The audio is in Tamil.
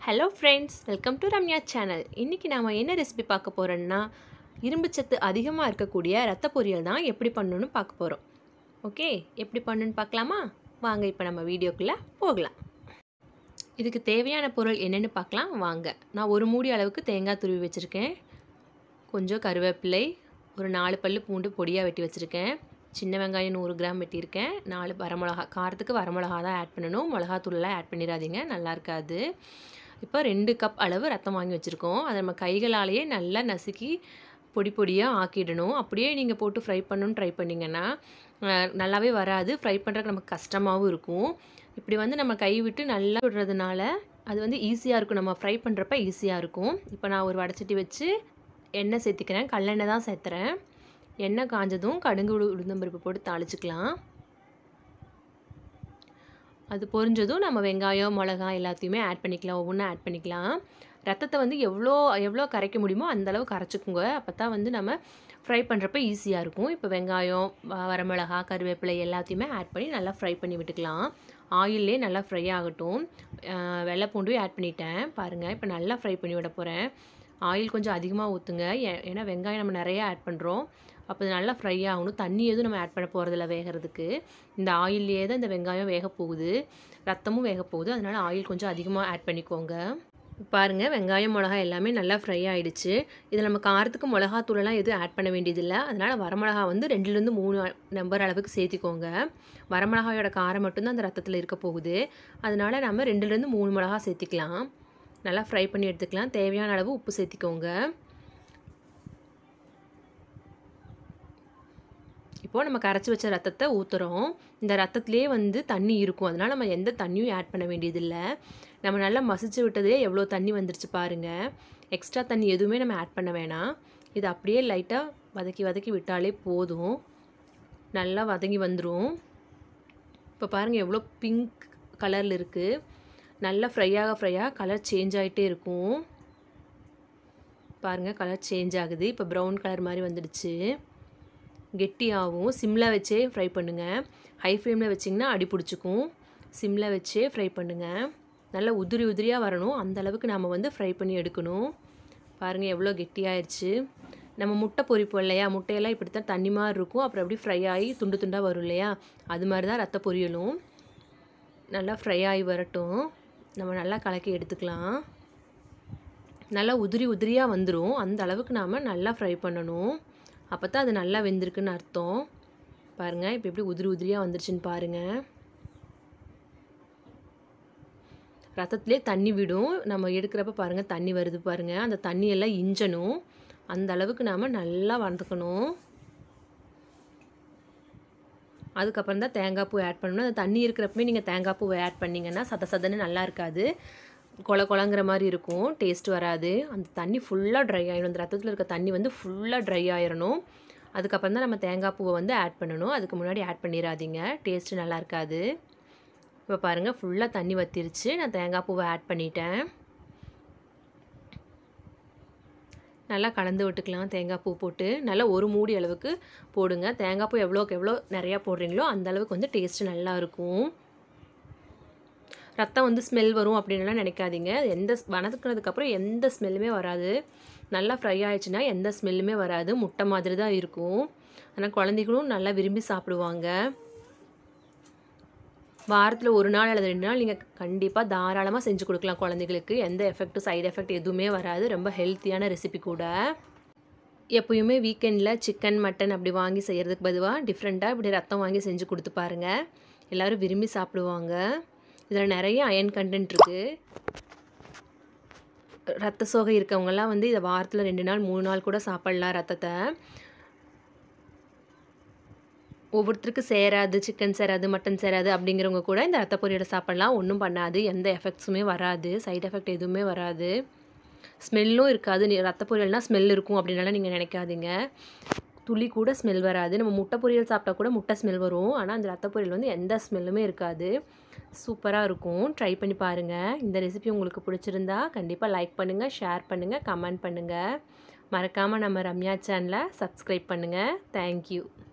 hello friends welcome to Ramya channel இன்றைக்கி நாம் என்ன ரெசிபி பார்க்க போகிறோன்னா இரும்புச்சத்து அதிகமாக இருக்கக்கூடிய ரத்த பொரியல் தான் எப்படி பண்ணணும்னு பார்க்க போகிறோம் ஓகே எப்படி பண்ணணுன்னு பார்க்கலாமா வாங்க இப்போ நம்ம வீடியோக்குள்ளே போகலாம் இதுக்கு தேவையான பொருள் என்னென்னு பார்க்கலாம் வாங்க நான் ஒரு மூடி அளவுக்கு தேங்காய் துருவி வச்சுருக்கேன் கொஞ்சம் கருவேப்பிலை ஒரு நாலு பல்லு பூண்டு பொடியாக வெட்டி வச்சுருக்கேன் சின்ன வெங்காயம் நூறு கிராம் வெட்டியிருக்கேன் நாலு வரமிளகா காரத்துக்கு வரமிளகா தான் ஆட் பண்ணணும் மிளகாத்தூள்லாம் ஆட் பண்ணிடாதீங்க நல்லா இருக்காது இப்போ ரெண்டு கப் அளவு ரத்தம் வாங்கி வச்சுருக்கோம் அதை நம்ம கைகளாலேயே நல்லா நசுக்கி பொடி பொடியாக ஆக்கிடணும் அப்படியே நீங்கள் போட்டு ஃப்ரை பண்ணணும்னு ட்ரை பண்ணிங்கன்னா நல்லாவே வராது ஃப்ரை பண்ணுறதுக்கு நமக்கு கஷ்டமாகவும் இருக்கும் இப்படி வந்து நம்ம கை விட்டு நல்லா விடுறதுனால அது வந்து ஈஸியாக இருக்கும் நம்ம ஃப்ரை பண்ணுறப்ப ஈஸியாக இருக்கும் இப்போ நான் ஒரு வடச்சட்டி வச்சு எண்ணெய் சேர்த்திக்கிறேன் கல்லெண்ணெய் தான் சேர்த்துறேன் எண்ணெய் காஞ்சதும் கடுகு உளுந்தம்பருப்பு போட்டு தாளிச்சிக்கலாம் அது பொரிஞ்சதும் நம்ம வெங்காயம் மிளகா எல்லாத்தையுமே ஆட் பண்ணிக்கலாம் ஒவ்வொன்றா ஆட் பண்ணிக்கலாம் ரத்தத்தை வந்து எவ்வளோ எவ்வளோ கரைக்க முடியுமோ அந்தளவு கரைச்சிக்குங்க அப்போ தான் வந்து நம்ம ஃப்ரை பண்ணுறப்ப ஈஸியாக இருக்கும் இப்போ வெங்காயம் வரமிளகா கருவேப்பிலை எல்லாத்தையுமே ஆட் பண்ணி நல்லா ஃப்ரை பண்ணி விட்டுக்கலாம் ஆயிலே நல்லா ஃப்ரை ஆகட்டும் வெள்ளை பூண்டும் ஆட் பண்ணிட்டேன் பாருங்கள் இப்போ நல்லா ஃப்ரை பண்ணி விட போகிறேன் ஆயில் கொஞ்சம் அதிகமாக ஊற்றுங்க ஏன்னா வெங்காயம் நம்ம நிறையா ஆட் பண்ணுறோம் அப்போ இது நல்லா ஃப்ரை ஆகணும் தண்ணி எதுவும் நம்ம ஆட் பண்ண போகிறதில்ல வேகிறதுக்கு இந்த ஆயிலே தான் இந்த வெங்காயம் வேக போகுது ரத்தமும் வேக போகுது அதனால் ஆயில் கொஞ்சம் அதிகமாக ஆட் பண்ணிக்கோங்க பாருங்கள் வெங்காயம் மிளகா எல்லாமே நல்லா ஃப்ரை ஆகிடுச்சு இதில் நம்ம காரத்துக்கு மிளகாத்தூளெல்லாம் எதுவும் ஆட் பண்ண வேண்டியதில்லை அதனால் வரமிளகா வந்து ரெண்டுலேருந்து மூணு நம்பர் அளவுக்கு சேர்த்திக்கோங்க வரமிளகாயோட காரம் மட்டும்தான் அந்த ரத்தத்தில் இருக்க போகுது அதனால் நம்ம ரெண்டுலேருந்து மூணு மிளகா சேர்த்திக்கலாம் நல்லா ஃப்ரை பண்ணி எடுத்துக்கலாம் தேவையான அளவு உப்பு சேர்த்திக்கோங்க இப்போது நம்ம கரைச்சி வச்ச ரத்தத்தை ஊற்றுறோம் இந்த ரத்தத்துலேயே வந்து தண்ணி இருக்கும் அதனால் நம்ம எந்த தண்ணியும் ஆட் பண்ண வேண்டியதில்லை நம்ம நல்லா மசிச்சு விட்டதுலேயே எவ்வளோ தண்ணி வந்துருச்சு பாருங்கள் எக்ஸ்ட்ரா தண்ணி எதுவுமே நம்ம ஆட் பண்ண வேணாம் இது அப்படியே லைட்டாக வதக்கி வதக்கி விட்டாலே போதும் நல்லா வதங்கி வந்துடும் இப்போ பாருங்கள் எவ்வளோ பிங்க் கலரில் இருக்குது நல்லா ஃப்ரையாக ஃப்ரையாக கலர் சேஞ்ச் ஆகிட்டே இருக்கும் பாருங்கள் கலர் சேஞ்ச் ஆகுது இப்போ ப்ரௌன் கலர் மாதிரி வந்துடுச்சு கெட்டியாகவும் சிம்மில் வச்சே ஃப்ரை பண்ணுங்கள் ஹை ஃப்ளேமில் வச்சிங்கன்னா அடி பிடிச்சிக்கும் சிம்மில் வச்சே ஃப்ரை பண்ணுங்கள் நல்லா உதிரி உதிரியாக வரணும் அந்த அளவுக்கு நம்ம வந்து ஃப்ரை பண்ணி எடுக்கணும் பாருங்கள் எவ்வளோ கெட்டியாயிருச்சு நம்ம முட்டை பொரிப்போம் இல்லையா முட்டையெல்லாம் இப்படி தான் தண்ணி மாதிரி இருக்கும் அப்புறம் அப்படி ஃப்ரை ஆகி துண்டு துண்டாக வரும் இல்லையா அது மாதிரி தான் ரத்த பொரியலும் நல்லா ஃப்ரை ஆகி வரட்டும் நம்ம நல்லா கலக்கி எடுத்துக்கலாம் நல்லா உதிரி உதிரியாக வந்துடும் அந்த அளவுக்கு நாம் நல்லா ஃப்ரை பண்ணணும் அப்போ தான் அது நல்லா வெந்திருக்குன்னு அர்த்தம் பாருங்கள் இப்போ எப்படி உதிரி உதிரியாக வந்துருச்சுன்னு பாருங்கள் ரத்தத்துலேயே தண்ணி விடும் நம்ம எடுக்கிறப்ப பாருங்கள் தண்ணி வருது பாருங்கள் அந்த தண்ணியெல்லாம் இஞ்சணும் அந்த அளவுக்கு நாம் நல்லா வதக்கணும் அதுக்கப்புறம் தான் தேங்காய் பூ ஆட் பண்ணணும் அந்த தண்ணி இருக்கிறப்பமே நீங்கள் தேங்காய் பூவை ஆட் பண்ணிங்கன்னா சத சதன்னு நல்லா இருக்காது கொல கொலங்கிற மாதிரி இருக்கும் டேஸ்ட் வராது அந்த தண்ணி ஃபுல்லாக ட்ரை ஆகிடும் அந்த ரத்தத்தில் இருக்க தண்ணி வந்து ஃபுல்லாக ட்ரை ஆயிடணும் அதுக்கப்புறம் தான் நம்ம தேங்காய் பூவை வந்து ஆட் பண்ணணும் அதுக்கு முன்னாடி ஆட் பண்ணிடாதீங்க டேஸ்ட்டு நல்லா இருக்காது இப்போ பாருங்கள் ஃபுல்லாக தண்ணி வத்திருச்சு நான் தேங்காய் பூவை ஆட் பண்ணிட்டேன் நல்லா கலந்து விட்டுக்கலாம் தேங்காய் பூ போட்டு நல்லா ஒரு மூடி அளவுக்கு போடுங்க தேங்காய் பூ எவ்வளோக்கு எவ்வளோ நிறையா போடுறீங்களோ அந்த அளவுக்கு வந்து டேஸ்ட்டு நல்லா இருக்கும் ரத்தம் வந்து ஸ்மெல் வரும் அப்படின்லாம் நினைக்காதீங்க எந்த வணக்குனதுக்கப்புறம் எந்த ஸ்மெல்லுமே வராது நல்லா ஃப்ரை ஆயிடுச்சுன்னா எந்த ஸ்மெல்லுமே வராது முட்டை மாதிரி தான் இருக்கும் ஆனால் குழந்தைகளும் நல்லா விரும்பி சாப்பிடுவாங்க வாரத்தில் ஒரு நாள் அல்லது ரெண்டு நாள் நீங்கள் கண்டிப்பாக தாராளமாக செஞ்சு கொடுக்கலாம் குழந்தைகளுக்கு எந்த எஃபெக்ட்டும் சைடு எஃபெக்ட் எதுவுமே வராது ரொம்ப ஹெல்த்தியான ரெசிபி கூட எப்போயுமே வீக்கெண்டில் சிக்கன் மட்டன் அப்படி வாங்கி செய்கிறதுக்கு பதிலாக டிஃப்ரெண்ட்டாக இப்படி ரத்தம் வாங்கி செஞ்சு கொடுத்து பாருங்கள் எல்லோரும் விரும்பி சாப்பிடுவாங்க இதில் நிறைய அயன் கண்டென்ட் இருக்குது ரத்த சோகை இருக்கவங்கெல்லாம் வந்து இதை வாரத்தில் ரெண்டு நாள் மூணு நாள் கூட சாப்பிட்லாம் ரத்தத்தை ஒவ்வொருத்தருக்கு சேராது சிக்கன் சேராது மட்டன் சேராது அப்படிங்கிறவங்க கூட இந்த ரத்த பொரியலை சாப்பிட்லாம் ஒன்றும் பண்ணாது எந்த எஃபெக்ட்ஸுமே வராது சைட் எஃபெக்ட் எதுவுமே வராது ஸ்மெல்லும் இருக்காது நீ ரத்த பொரியல்னால் ஸ்மெல் இருக்கும் அப்படின்னால நீங்கள் நினைக்காதீங்க துளி கூட ஸ்மெல் வராது நம்ம முட்டை பொரியல் சாப்பிட்டா கூட முட்டை ஸ்மெல் வரும் ஆனால் அந்த ரத்த பொரியல் வந்து எந்த ஸ்மெல்லுமே இருக்காது சூப்பராக இருக்கும் ட்ரை பண்ணி பாருங்கள் இந்த ரெசிபி உங்களுக்கு பிடிச்சிருந்தா கண்டிப்பாக லைக் பண்ணுங்கள் ஷேர் பண்ணுங்கள் கமெண்ட் பண்ணுங்கள் மறக்காமல் நம்ம ரம்யா சேனலை சப்ஸ்கிரைப் பண்ணுங்கள் தேங்க்யூ